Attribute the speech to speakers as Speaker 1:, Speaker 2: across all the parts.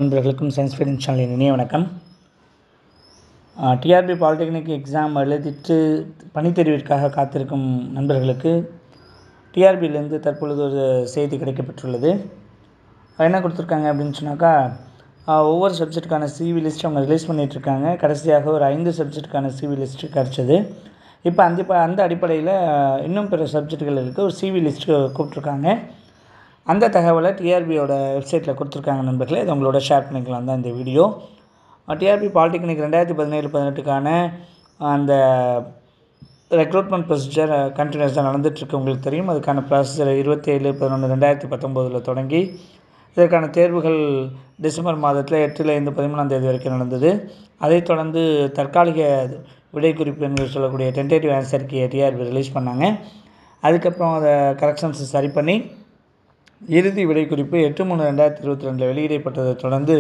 Speaker 1: நண்பர்களுக்கும் science feeding சேனலின் இனிய வணக்கம் டிஆர்பி பாலிடெக்னிக் எக்ஸாம் எழுதிட்டு பணித்தெரிவிற்காக காத்திருக்கும் நண்பர்களுக்கு டிஆர்பியிலேருந்து தற்பொழுது ஒரு செய்தி கிடைக்கப்பெற்றுள்ளது என்ன கொடுத்துருக்காங்க அப்படின்னு சொன்னாக்கா ஆஹ், ஒவ்வொரு சப்ஜெக்ட்டுக்கான சிவி லிஸ்ட் அவங்க ரிலீஸ் பண்ணிகிட்ருக்காங்க கடைசியாக ஒரு ஐந்து சப்ஜெக்ட்டுக்கான சிவி லிஸ்ட் கிடச்சிது இப்போ அந்த இப்போ அந்த அடிப்படையில் இன்னும் பிற சப்ஜெக்ட்டுகளுக்கு ஒரு சிவி லிஸ்ட்டு கூப்பிட்ருக்காங்க அந்த தகவலை டிஆர்பியோட வெப்சைட்டில் கொடுத்துருக்காங்க நண்பர்களே இது உங்களோட ஷேர் பண்ணிக்கலாம் தான் இந்த வீடியோ டிஆர்பி பாலிடெக்னிக் ரெண்டாயிரத்தி பதினேழு பதினெட்டுக்கான அந்த ரெக்ரூட்மெண்ட் ப்ரொசீஜர் கண்டினியூஸாக நடந்துகிட்ருக்கு உங்களுக்கு தெரியும் அதுக்கான ப்ராசஸர் இருபத்தேழு பதினொன்று ரெண்டாயிரத்தி பத்தொம்போதில் தொடங்கி இதற்கான தேர்வுகள் டிசம்பர் மாதத்தில் எட்டுலேருந்து பதிமூணாம் தேதி வரைக்கும் நடந்தது அதைத் தொடர்ந்து தற்காலிக விடை குறிப்பு என்று சொல்லக்கூடிய டென்டேட்டிவ் ஆன்சர் கீயை டிஆர்பி ரிலீஸ் பண்ணாங்க அதுக்கப்புறம் அதை கரெக்ஷன்ஸ் சரி பண்ணி இறுதி விடை குறிப்பு எட்டு மூணு ரெண்டாயிரத்தி இருபத்தி ரெண்டில் வெளியிடப்பட்டதை தொடர்ந்து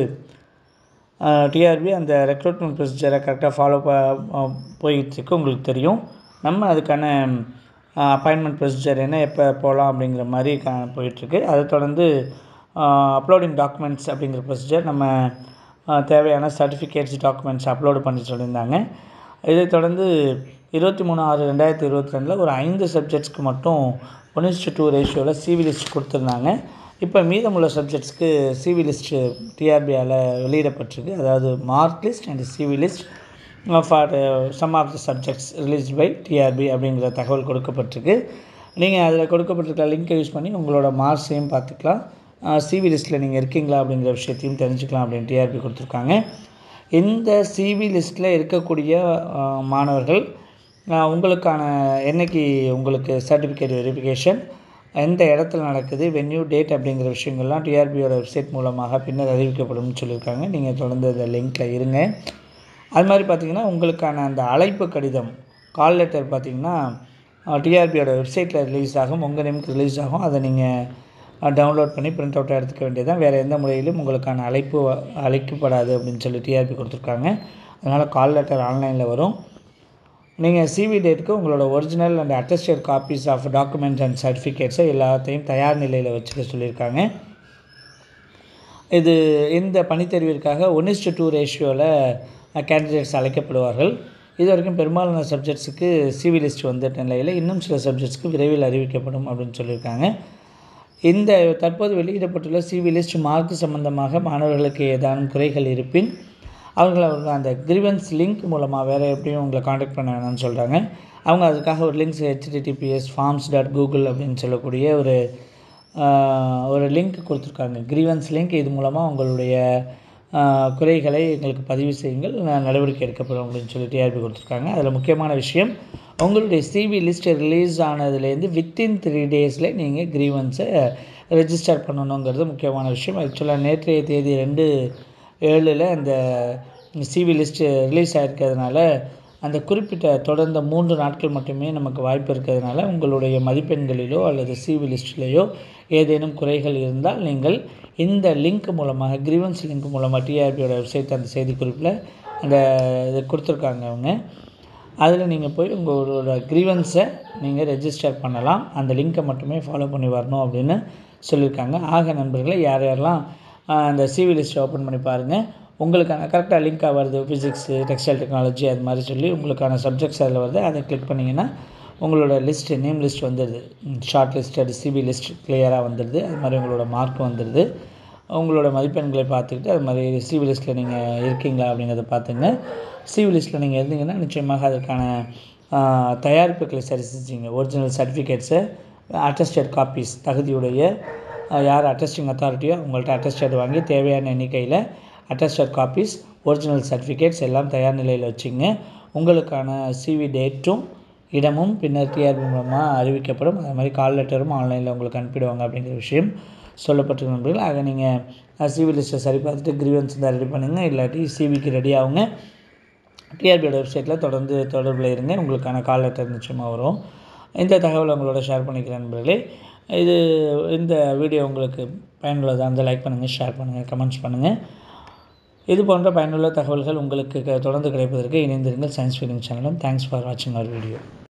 Speaker 1: டிஆர்பி அந்த ரெக்ரூட்மெண்ட் ப்ரொசீஜரை கரெக்டாக ஃபாலோ ப போயிட்டுருக்கு உங்களுக்கு தெரியும் நம்ம அதுக்கான அப்பாயின்மெண்ட் ப்ரொசீஜர் என்ன எப்போ போகலாம் அப்படிங்கிற மாதிரி க போயிட்டுருக்கு அதை தொடர்ந்து அப்லோடிங் டாக்குமெண்ட்ஸ் அப்படிங்கிற ப்ரொசீஜர் நம்ம ஆஹ், தேவையான சர்டிஃபிகேட்ஸ் டாக்குமெண்ட்ஸ் அப்லோடு பண்ணி சொல்லியிருந்தாங்க இதைத் தொடர்ந்து இருபத்தி மூணு ஆறு ரெண்டாயிரத்தி இருபத்தி ரெண்டில் ஒரு ஐந்து சப்ஜெக்ட்ஸ்க்கு மட்டும் ஒன் இஸ்டு டூ ரேஷியோவில் சிவி லிஸ்ட் கொடுத்துருந்தாங்க இப்போ மீதமுள்ள சப்ஜெக்ட்ஸ்க்கு சிவி லிஸ்ட்டு டிஆர்பியால் வெளியிடப்பட்டிருக்கு அதாவது mark list and CV list for some of the subjects release by TRB அப்படிங்கிற தகவல் கொடுக்கப்பட்டிருக்கு நீங்கள் அதில் கொடுக்கப்பட்டிருக்க லிங்கை யூஸ் பண்ணி உங்களோட மார்க்ஸையும் பார்த்துக்கலாம் சிவி லிஸ்ட்டில் நீங்கள் இருக்கீங்களா அப்படிங்கிற விஷயத்தையும் தெரிஞ்சுக்கலாம் அப்படின்னு டிஆர்பி கொடுத்துருக்காங்க இந்த சிவி லிஸ்ட்டில் இருக்கக்கூடிய ஆஹ், மாணவர்கள் ஆஹ், உங்களுக்கான என்னைக்கு உங்களுக்கு சர்டிஃபிகேட் வெரிஃபிகேஷன் எந்த இடத்துல நடக்குது வென்யூ டேட் அப்படிங்கிற விஷயங்கள்லாம் டிஆர்பியோட வெப்சைட் மூலமாக பின்னர் அறிவிக்கப்படும்னு சொல்லியிருக்காங்க நீங்கள் தொடர்ந்து அந்த லிங்க்கில் இருங்க அது மாதிரி பார்த்தீங்கன்னா உங்களுக்கான அந்த அழைப்பு கடிதம் கால் லெட்டர் பார்த்தீங்கன்னா டிஆர்பியோட வெப்சைட்டில் ரிலீஸ் ஆகும் உங்கள் நேமுக்கு ரிலீஸ் ஆகும் அதை நீங்கள் டவுன்லோட் பண்ணி பிரிண்ட் அவுட் எடுத்துக்க வேண்டியதான் வேறு எந்த முறையிலும் உங்களுக்கான அழைப்பு வ- அழைக்கப்படாது அப்படின்னு சொல்லி டிஆர்பி கொடுத்துருக்காங்க அதனால் கால் லெட்டர் ஆன்லைனில் வரும் நீங்கள் சிவி டேட்டுக்கு உங்களோட original and attested copies of documents and சர்டிஃபிகேட்ஸை எல்லாத்தையும் தயார் நிலையில் வச்சுக்க சொல்லியிருக்காங்க இது இந்த பணித்தேர்விற்காக ஒன் இஸ்டு டூ ரேஷியோவில் கேண்டிடேட்ஸ் அழைக்கப்படுவார்கள் இது வரைக்கும் பெரும்பாலான சப்ஜெக்ட்ஸுக்கு சிவி லிஸ்ட் வந்துட்ட நிலையில் இன்னும் சில சப்ஜெக்ட்ஸ்க்கு விரைவில் அறிவிக்கப்படும் அப்படின்னு சொல்லியிருக்காங்க இந்த தற்போது வெளியிடப்பட்டுள்ள சிவி லிஸ்ட் மார்க் சம்பந்தமாக மாணவர்களுக்கு ஏதானும் குறைகள் இருப்பின் அவர்கள் அவர்கள் அந்த கிரிவன்ஸ் லிங்க் மூலமாக வேறு எப்படியும் உங்களை காண்டாக்ட் பண்ண வேணாம்னு சொல்கிறாங்க அவங்க அதுக்காக ஒரு links HTTPS forms dot Google அப்படின்னு சொல்லக்கூடிய ஒரு ஆஹ், ஒரு லிங்க் கொடுத்துருக்காங்க கிரீவன்ஸ் லிங்க் இது மூலமாக உங்களுடைய ஆஹ், குறைகளை எங்களுக்கு பதிவு செய்யுங்கள் ந- நடவடிக்கை எடுக்கப்படும் அப்படின்னு சொல்லி டிஆர்பி கொடுத்துருக்காங்க அதில் முக்கியமான விஷயம் உங்களுடைய சிவி லிஸ்ட் ரிலீஸ் ஆனதுலேருந்து வித்தின் த்ரீ டேஸில் நீங்கள் கிரீவன்ஸை ரெஜிஸ்டர் பண்ணணுங்கிறது முக்கியமான விஷயம் ஆக்சுவலாக நேற்றைய தேதி ரெண்டு ஏழில் அந்த சிவி லிஸ்ட்டு ரிலீஸ் ஆகிருக்கிறதுனால அந்த குறிப்பிட்ட தொடர்ந்த மூன்று நாட்கள் மட்டுமே நமக்கு வாய்ப்பு இருக்கிறதுனால உங்களுடைய மதிப்பெண்களிலோ அல்லது சிவி லிஸ்ட்லேயோ ஏதேனும் குறைகள் இருந்தால் நீங்கள் இந்த லிங்க் மூலமாக கிரீவன்ஸ் லிங்க் மூலமாக டிஆர்பியோட வெப்சைட் அந்த செய்திக்குறிப்பில் அந்த இது கொடுத்துருக்காங்க அவங்க அதில் நீங்கள் போய் உங்களோட க்ரீவன்ஸை நீங்கள் ரெஜிஸ்டர் பண்ணலாம் அந்த லிங்க்கை மட்டுமே ஃபாலோ பண்ணி வரணும் அப்படின்னு சொல்லியிருக்காங்க ஆக நண்பர்களே யார் யாரெல்லாம் ஆஹ், அந்த சிவி லிஸ்ட்டை ஓப்பன் பண்ணி பாருங்கள் உங்களுக்கான கரெக்டாக லிங்காக வருது ஃபிசிக்ஸு டெக்ஸ்டைல் டெக்னாலஜி அது மாதிரி சொல்லி உங்களுக்கான சப்ஜெக்ட்ஸ் அதில் வருது அதை கிளிக் பண்ணிங்கன்னா உங்களோட லிஸ்ட்டு நேம் லிஸ்ட் வந்துடுது ஷார்ட் லிஸ்டட் சிபி லிஸ்ட் கிளியராக வந்துடுது அது மாதிரி உங்களோட மார்க் வந்துடுது உங்களோட மதிப்பெண்களை பார்த்துக்கிட்டு அது மாதிரி சிவி லிஸ்ட்டில் நீங்கள் இருக்கீங்களா அப்படிங்கிறத பார்த்துங்க சிவி லிஸ்ட்டில் நீங்கள் இருந்தீங்கன்னா நிச்சயமாக அதற்கான ஆஹ், தயாரிப்புகளை சரி செஞ்சீங்க ஒரிஜினல் சர்டிஃபிகேட்ஸை அட்டஸ்டட் காப்பீஸ் தகுதியுடைய ஆஹ், யார் அட்டஸ்டிங் அத்தாரிட்டியோ அவங்கள்ட்ட அட்டஸ்டட் வாங்கி தேவையான எண்ணிக்கையில் அட்டஸ்டட் காப்பீஸ் ஒரிஜினல் சர்டிஃபிகேட்ஸ் எல்லாம் தயார் நிலையில் வச்சுங்க உங்களுக்கான சிவி டேட்டும் இடமும் பின்னர் டிஆர்பி மூலமாக அறிவிக்கப்படும் அது மாதிரி கால் லெட்டரும் ஆன்லைனில் உங்களுக்கு அனுப்பிடுவாங்க அப்படிங்கிற விஷயம் சொல்லப்பட்டிருக்கு நண்பர்கள் ஆக நீங்கள் சிவி லிஸ்ட்டை சரி பார்த்துட்டு கிரீவன்ஸ் தான் ரெடி பண்ணுங்கள் இல்லாட்டி சிவிக்கு ரெடி ஆகுங்க டிஆர்பியோட வெப்சைட்டில் தொடர்ந்து தொடர்பில் இருங்க உங்களுக்கான கால் லெட்டர் நிச்சயமாக வரும் இந்த தகவலை உங்களோட ஷேர் பண்ணிக்கிறேன் நண்பர்களே இது இந்த வீடியோ உங்களுக்கு பயனுள்ளதாக இருந்தால் லைக் பண்ணுங்கள் ஷேர் பண்ணுங்கள் கமெண்ட்ஸ் பண்ணுங்கள் இது போன்ற பயனுள்ள தகவல்கள் உங்களுக்கு க- தொடர்ந்து கிடைப்பதற்கு இணைந்திருங்கள் சயின்ஸ் ஃபீலிங் சேனலும் தேங்க்ஸ் ஃபார் வாட்சிங் அவர் வீடியோ